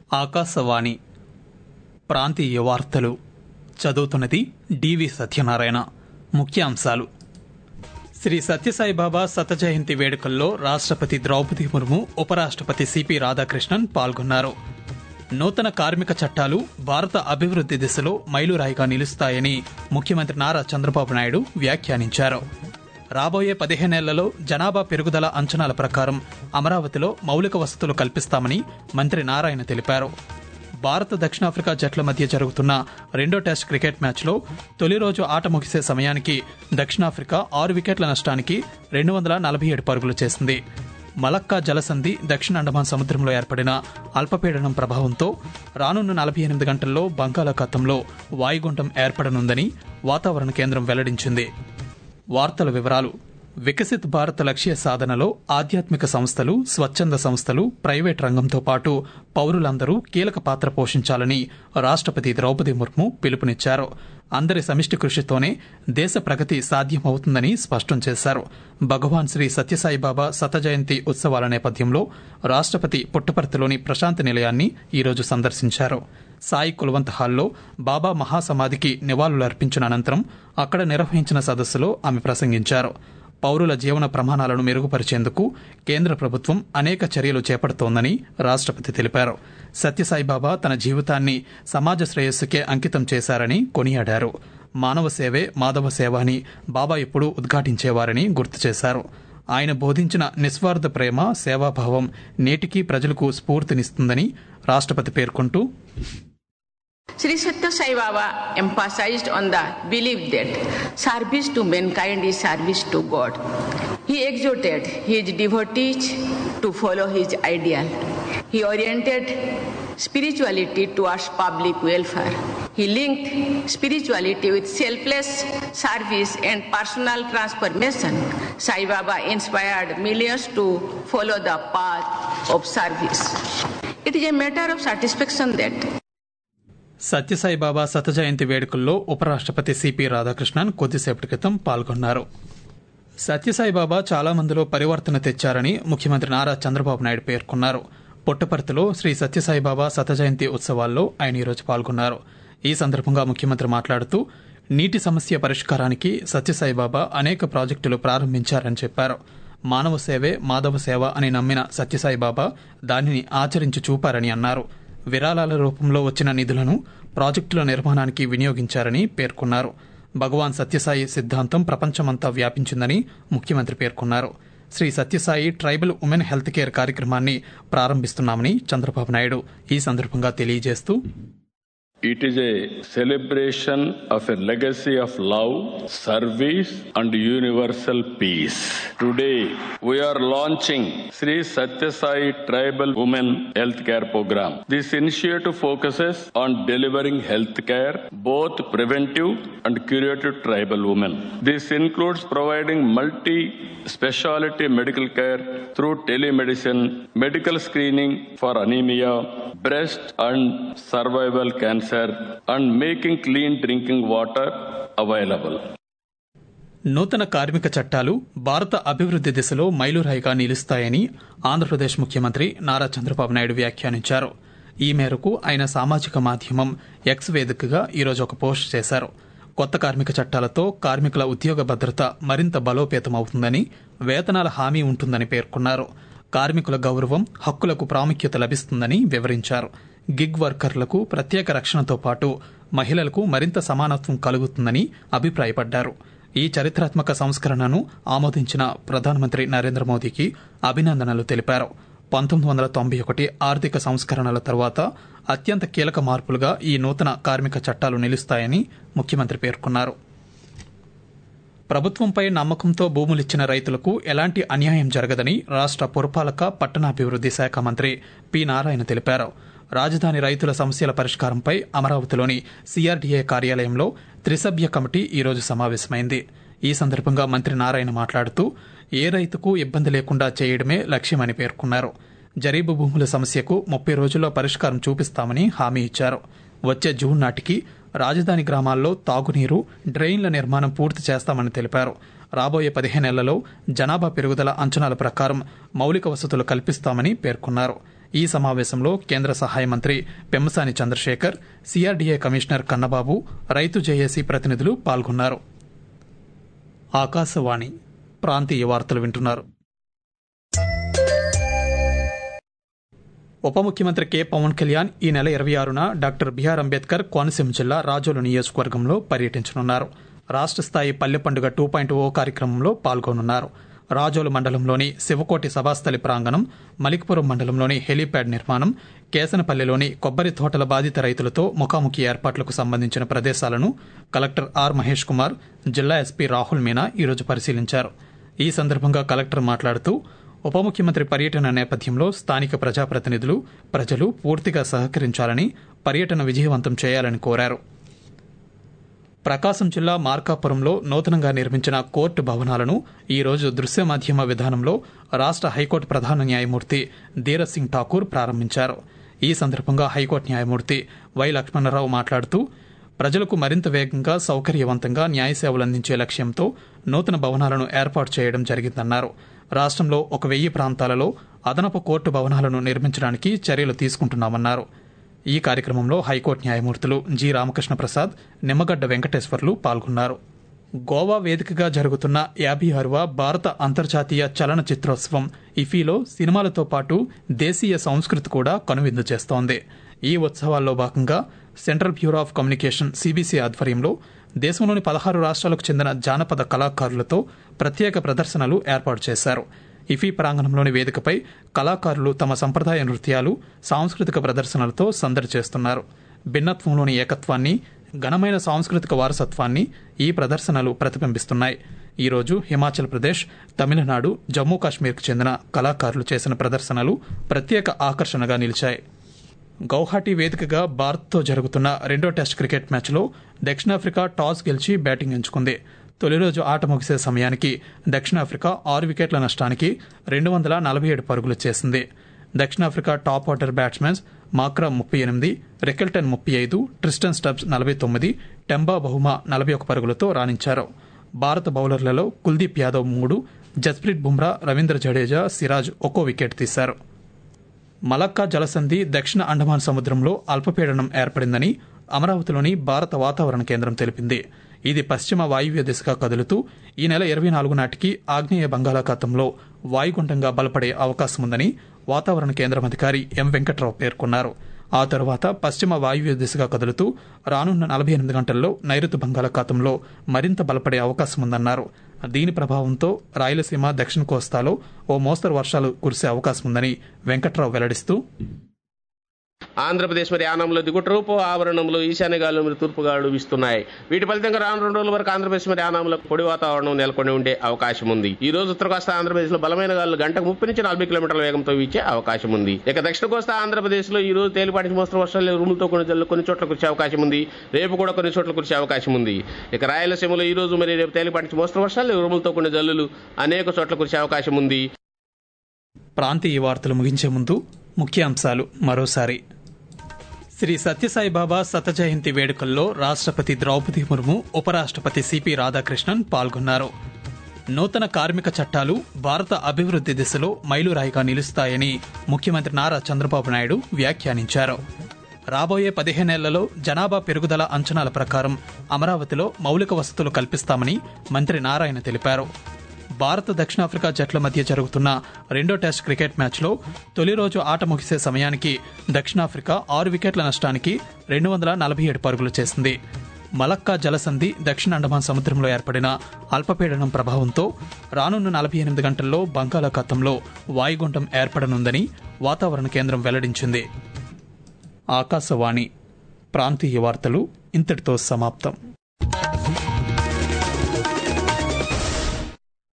ఆకాశవాణి ప్రాంతీయ వార్తలు చదువుతున్నది డివి సత్యనారాయణ ముఖ్యాంశాలు శ్రీ సత్యసాయిబాబా శత జయంతి వేడుకల్లో రాష్ట్రపతి ద్రౌపది ముర్ము ఉపరాష్ట్రపతి సిపి రాధాకృష్ణన్ పాల్గొన్నారు నూతన కార్మిక చట్టాలు భారత అభివృద్ది దిశలో మైలురాయిగా నిలుస్తాయని ముఖ్యమంత్రి నారా చంద్రబాబు నాయుడు వ్యాఖ్యానించారు రాబోయే పదిహేనేళ్లలో జనాభా పెరుగుదల అంచనాల ప్రకారం అమరావతిలో మౌలిక వసతులు కల్పిస్తామని మంత్రి నారాయణ తెలిపారు భారత దక్షిణాఫ్రికా జట్ల మధ్య జరుగుతున్న రెండో టెస్ట్ క్రికెట్ మ్యాచ్లో తొలి రోజు ఆట ముగిసే సమయానికి దక్షిణాఫ్రికా ఆరు వికెట్ల నష్టానికి రెండు వందల నలభై ఏడు పరుగులు చేసింది మలక్కా జలసంధి దక్షిణ అండమాన్ సముద్రంలో ఏర్పడిన అల్పపీడనం ప్రభావంతో రానున్న నలభై ఎనిమిది గంటల్లో బంగాళాఖాతంలో వాయుగుండం ఏర్పడనుందని వాతావరణ కేంద్రం వెల్లడించింది వార్తల వివరాలు వికసిత్ భారత్ లక్ష్య సాధనలో ఆధ్యాత్మిక సంస్థలు స్వచ్ఛంద సంస్థలు ప్రైవేట్ రంగంతో పాటు పౌరులందరూ కీలక పాత్ర పోషించాలని రాష్ట్రపతి ద్రౌపది ముర్ము పిలుపునిచ్చారు అందరి సమిష్టి కృషితోనే దేశ ప్రగతి సాధ్యమవుతుందని స్పష్టం చేశారు భగవాన్ శ్రీ సత్యసాయిబాబా శత జయంతి ఉత్సవాల నేపథ్యంలో రాష్ట్రపతి పుట్టపర్తిలోని ప్రశాంతి నిలయాన్ని ఈరోజు సందర్శించారు సాయి కులవంత్ హాల్లో బాబా మహాసమాధికి నివాళులర్పించిన అనంతరం అక్కడ నిర్వహించిన సదస్సులో ఆమె ప్రసంగించారు పౌరుల జీవన ప్రమాణాలను మెరుగుపరిచేందుకు కేంద్ర ప్రభుత్వం అనేక చర్యలు చేపడుతోందని రాష్ట్రపతి తెలిపారు సత్యసాయిబాబా తన జీవితాన్ని సమాజ శ్రేయస్సుకే అంకితం చేశారని కొనియాడారు మానవ సేవే మాధవ సేవ అని బాబా ఎప్పుడూ ఉద్ఘాటించేవారని గుర్తు చేశారు ఆయన బోధించిన నిస్వార్థ ప్రేమ సేవాభావం నేటికీ ప్రజలకు స్ఫూర్తినిస్తుందని రాష్ట్రపతి పేర్కొంటూ Sri Satya Sai Baba emphasized on the belief that service to mankind is service to God. He exhorted his devotees to follow his ideal. He oriented spirituality towards public welfare. He linked spirituality with selfless service and personal transformation. Sai Baba inspired millions to follow the path of service. It is a matter of satisfaction that Sathya Sai Baba శత జయంతి వేడుకల్లో ఉపరాష్ట్రపతి CP Radhakrishnan కొద్దిసేపటి క్రితం పాల్గొన్నారు సత్యసాయిబాబా చాలా మందిలో పరివర్తన తెచ్చారని ముఖ్యమంత్రి నారా చంద్రబాబు నాయుడు పేర్కొన్నారు పుట్టపర్తిలో శ్రీ సత్యసాయిబాబా శత జయంతి ఉత్సవాల్లో ఆయన ఈరోజు పాల్గొన్నారు ఈ సందర్భంగా ముఖ్యమంత్రి మాట్లాడుతూ నీటి సమస్య పరిష్కారానికి సత్యసాయిబాబా అనేక ప్రాజెక్టులు ప్రారంభించారని చెప్పారు మానవ సేవే మాధవ సేవ అని నమ్మిన సత్యసాయిబాబా దానిని ఆచరించి చూపారని అన్నారు విరాళాల రూపంలో వచ్చిన నిధులను ప్రాజెక్టుల నిర్మాణానికి వినియోగించారని పేర్కొన్నారు భగవాన్ సత్యసాయి సిద్ధాంతం ప్రపంచమంతా వ్యాపించిందని ముఖ్యమంత్రి పేర్కొన్నారు Shri Sathya Sai tribal women health care కార్యక్రమాన్ని ప్రారంభిస్తున్నామని చంద్రబాబు నాయుడు ఈ సందర్భంగా తెలియజేస్తూ It is a celebration of a legacy of love, service, and universal peace. Today, we are launching Sri Satya Sai Tribal Women Healthcare Program. This initiative focuses on delivering healthcare, both preventive and curative tribal women. This includes providing multi specialty medical care through telemedicine, medical screening for anemia, breast and cervical cancer and making clean drinking water available. నూతన కార్మిక చట్టాలు భారత అభివృద్ది దిశలో మైలురాయిగా నిలుస్తాయని ఆంధ్రప్రదేశ్ ముఖ్యమంత్రి నారా చంద్రబాబు నాయుడు వ్యాఖ్యానించారు ఈ మేరకు ఆయన సామాజిక మాధ్యమం ఎక్స్ వేదికగా ఈరోజు ఒక పోస్ట్ చేశారు కొత్త కార్మిక చట్టాలతో కార్మికుల ఉద్యోగ భద్రత మరింత బలోపేతమవుతుందని వేతనాల హామీ ఉంటుందని పేర్కొన్నారు కార్మికుల గౌరవం హక్కులకు ప్రాముఖ్యత లభిస్తుందని వివరించారు గిగ్ వర్కర్లకు ప్రత్యేక రక్షణతో పాటు మహిళలకు మరింత సమానత్వం కలుగుతుందని అభిప్రాయపడ్డారు ఈ చరిత్రాత్మక సంస్కరణను ఆమోదించిన ప్రధానమంత్రి నరేంద్ర మోదీకి అభినందనలు తెలిపారు పంతొమ్మిది వందల తొంభై ఒకటి ఆర్థిక సంస్కరణల తర్వాత అత్యంత కీలక మార్పులుగా ఈ నూతన కార్మిక చట్టాలు నిలుస్తాయని ముఖ్యమంత్రి పేర్కొన్నారు ప్రభుత్వంపై నమ్మకంతో భూములిచ్చిన రైతులకు ఎలాంటి అన్యాయం జరగదని రాష్ట్ర పురపాలక పట్టణాభివృద్ది శాఖ మంత్రి పి నారాయణ తెలిపారు రాజధాని రైతుల సమస్యల పరిష్కారంపై అమరావతిలోని సిఆర్డీఏ కార్యాలయంలో త్రిసభ్య కమిటీ ఈరోజు సమావేశమైంది ఈ సందర్భంగా మంత్రి నారాయణ మాట్లాడుతూ ఏ రైతుకు ఇబ్బంది లేకుండా చేయడమే లక్ష్యమని పేర్కొన్నారు జరీబు భూముల సమస్యకు ముప్పై రోజుల్లో పరిష్కారం చూపిస్తామని హామీ ఇచ్చారు వచ్చే జూన్ నాటికి రాజధాని గ్రామాల్లో తాగునీరు డ్రైన్ల నిర్మాణం పూర్తి చేస్తామని తెలిపారు రాబోయే పదిహేనేళ్లలో జనాభా పెరుగుదల అంచనాల ప్రకారం మౌలిక వసతులు కల్పిస్తామని పేర్కొన్నారు ఈ సమావేశంలో కేంద్ర సహాయ మంత్రి పెమ్మసాని చంద్రశేఖర్ సిఆర్డీఏ కమిషనర్ కన్నబాబు రైతు జేఏసీ ప్రతినిధులు పాల్గొన్నారు ఆకాశవాణి ప్రాంతీయ వార్తలు వింటున్నారు ఉప ముఖ్యమంత్రి కె పవన్ కళ్యాణ్ ఈ నెల ఇరవై ఆరున డాక్టర్ బిఆర్ అంబేద్కర్ కోనసీమ జిల్లా రాజోలు నియోజకవర్గంలో పర్యటించనున్నారు రాష్ట్ర స్థాయి పల్లె పండుగ టూ పాయింట్ ఓ కార్యక్రమంలో పాల్గొనున్నారు రాజోలు మండలంలోని శివకోటి సభాస్థలి ప్రాంగణం మలిక్పురం మండలంలోని హెలీప్యాడ్ నిర్మాణం కేసనపల్లిలోని కొబ్బరి తోటల బాధిత రైతులతో ముఖాముఖి ఏర్పాట్లకు సంబంధించిన ప్రదేశాలను కలెక్టర్ ఆర్ మహేష్ కుమార్ జిల్లా ఎస్పీ రాహుల్ మీనా ఈరోజు పరిశీలించారు ఈ సందర్భంగా కలెక్టర్ మాట్లాడుతూ ఉప ముఖ్యమంత్రి పర్యటన నేపథ్యంలో స్థానిక ప్రజాప్రతినిధులు ప్రజలు పూర్తిగా సహకరించాలని పర్యటన విజయవంతం చేయాలని కోరారు ప్రకాశం జిల్లా మార్కాపురంలో నూతనంగా నిర్మించిన కోర్టు భవనాలను ఈ రోజు దృశ్య మాధ్యమ విధానంలో రాష్ట్ర హైకోర్టు ప్రధాన న్యాయమూర్తి ధీరజ్ సింగ్ ఠాకూర్ ప్రారంభించారు ఈ సందర్భంగా హైకోర్టు న్యాయమూర్తి వై లక్ష్మణరావు మాట్లాడుతూ ప్రజలకు మరింత వేగంగా సౌకర్యవంతంగా న్యాయ సేవలు అందించే లక్ష్యంతో నూతన భవనాలను ఏర్పాటు చేయడం జరిగిందన్నారు రాష్ట్రంలో ఒక వెయ్యి ప్రాంతాలలో అదనపు కోర్టు భవనాలను నిర్మించడానికి చర్యలు తీసుకుంటున్నామన్నారు ఈ కార్యక్రమంలో హైకోర్టు న్యాయమూర్తులు జి రామకృష్ణ ప్రసాద్ నిమ్మగడ్డ వెంకటేశ్వర్లు పాల్గొన్నారు గోవా వేదికగా జరుగుతున్న యాభై ఆరవ భారత అంతర్జాతీయ చలన చిత్రోత్సవం ఇఫీలో సినిమాలతో పాటు దేశీయ సంస్కృతి కూడా కనువిందు చేస్తోంది ఈ ఉత్సవాల్లో భాగంగా central bureau of communication CBC ఆధ్వర్యంలో దేశంలోని పదహారు రాష్ట్రాలకు చెందిన జానపద కళాకారులతో ప్రత్యేక ప్రదర్శనలు ఏర్పాటు చేశారు ఇఫీ ప్రాంగణంలోని వేదికపై కళాకారులు తమ సంప్రదాయ నృత్యాలు సాంస్కృతిక ప్రదర్శనలతో సందడి చేస్తున్నారు భిన్నత్వంలోని ఏకత్వాన్ని ఘనమైన సాంస్కృతిక వారసత్వాన్ని ఈ ప్రదర్శనలు ప్రతిబింబిస్తున్నాయి ఈరోజు హిమాచల్ ప్రదేశ్ తమిళనాడు జమ్మూ కాశ్మీర్కు చెందిన కళాకారులు చేసిన ప్రదర్శనలు ప్రత్యేక ఆకర్షణగా నిలిచాయి గౌహాటీ వేదికగా భారత్తో జరుగుతున్న రెండో టెస్ట్ క్రికెట్ మ్యాచ్లో దక్షిణాఫ్రికా టాస్ గెలిచి బ్యాటింగ్ ఎంచుకుంది తొలి రోజు ఆట ముగిసే సమయానికి దక్షిణాఫ్రికా ఆరు వికెట్ల నష్టానికి రెండు వందల నలభై ఏడు పరుగులు చేసింది దక్షిణాఫ్రికా టాప్ ఆర్డర్ బ్యాట్స్మెన్స్ మాక్రా ముప్పై ఎనిమిది రికెల్టన్ ముప్పై ఐదు ట్రిస్టన్ స్టబ్స్ నలభై తొమ్మిది టెంబా బహుమా నలభై ఒక పరుగులతో రాణించారు భారత బౌలర్లలో కుల్దీప్ యాదవ్ మూడు జస్ప్రీత్ బుమ్రా రవీంద్ర జడేజా సిరాజ్ ఒక్కో వికెట్ తీశారు మలక్కా జలసంధి దక్షిణ అండమాన్ సముద్రంలో అల్పపీడనం ఏర్పడిందని అమరావతిలోని భారత వాతావరణ కేంద్రం తెలిపింది ఇది పశ్చిమ వాయువ్య దిశగా కదులుతూ ఈ నెల ఇరవై నాలుగు నాటికి ఆగ్నేయ బంగాళాఖాతంలో వాయుగుండంగా బలపడే అవకాశం ఉందని వాతావరణ కేంద్రం అధికారి ఎం వెంకట్రావు పేర్కొన్నారు ఆ తరువాత పశ్చిమ వాయువ్య దిశగా కదులుతూ రానున్న నలభై ఎనిమిది గంటల్లో నైరుతి బంగాళాఖాతంలో మరింత బలపడే అవకాశం ఉందన్నారు దీని ప్రభావంతో రాయలసీమ దక్షిణ కోస్తాలో ఓ మోస్తరు వర్షాలు కురిసే అవకాశం ఉందని వెంకట్రావు వెల్లడిస్తూ ఆంధ్రప్రదేశ్ మరి యానంలో దిగుట రూపు ఆవరణంలో ఈశాన్య గాలులు మరి తూర్పు గాలులు వీస్తున్నాయి వీటి ఫలితంగా రాను రెండు రోజుల వరకు ఆంధ్రప్రదేశ్ మరి యానంలో పొడి వాతావరణం నెలకొని ఉండే అవకాశం ఉంది ఈ రోజు ఉత్తర కోస్తా ఆంధ్రప్రదేశ్ లో బలమైన గాలులు గంటకు ముప్పై నుంచి నలభై కిలోమీటర్ల వేగంతో వీచే అవకాశం ఉంది ఇక దక్షిణ కోస్తా ఆంధ్రప్రదేశ్ లో ఈ రోజు తేలిపాటి మోస్తరు వర్షాలు ఉరుములతో కొన్ని జల్లు కొన్ని చోట్ల కురిసే అవకాశం ఉంది రేపు కూడా కొన్ని చోట్ల కురిసే అవకాశం ఉంది ఇక రాయలసీమలో ఈ రోజు మరి రేపు తేలిపాటి మోస్తరు వర్షాలు ఉరుములతో కొన్ని జల్లులు అనేక చోట్ల కురిసే అవకాశం ఉంది ప్రాంతీయ వార్తలు ముగించే ముందు ముఖ్యాంశాలు మరోసారి శ్రీ సత్యసాయి బాబా శత జయంతి వేడుకల్లో రాష్ట్రపతి ద్రౌపది ముర్ము ఉపరాష్ట్రపతి సిపి రాధాకృష్ణన్ పాల్గొన్నారు నూతన కార్మిక చట్టాలు భారత అభివృద్ధి దిశలో మైలురాయిగా నిలుస్తాయని ముఖ్యమంత్రి నారా చంద్రబాబు నాయుడు వ్యాఖ్యానించారు రాబోయే పదిహేనేళ్లలో జనాభా పెరుగుదల అంచనాల ప్రకారం అమరావతిలో మౌలిక వసతులు కల్పిస్తామని మంత్రి నారాయణ తెలిపారు భారత్ దక్షిణాఫ్రికా జట్ల మధ్య జరుగుతున్న రెండో టెస్ట్ క్రికెట్ మ్యాచ్లో తొలి రోజు ఆట ముగిసే సమయానికి దక్షిణాఫ్రికా ఆరు వికెట్ల నష్టానికి రెండు వందల నలభై ఏడు పరుగులు చేసింది మలక్కా జలసంధి దక్షిణ అండమాన్ సముద్రంలో ఏర్పడిన అల్పపీడనం ప్రభావంతో రానున్న నలభై ఎనిమిది గంటల్లో బంగాళాఖాతంలో వాయుగుండం ఏర్పడనుందని వాతావరణ కేంద్రం వెల్లడించింది ఆకాశవాణి ప్రాంతీయ వార్తలు ఇంతటితో సమాప్తం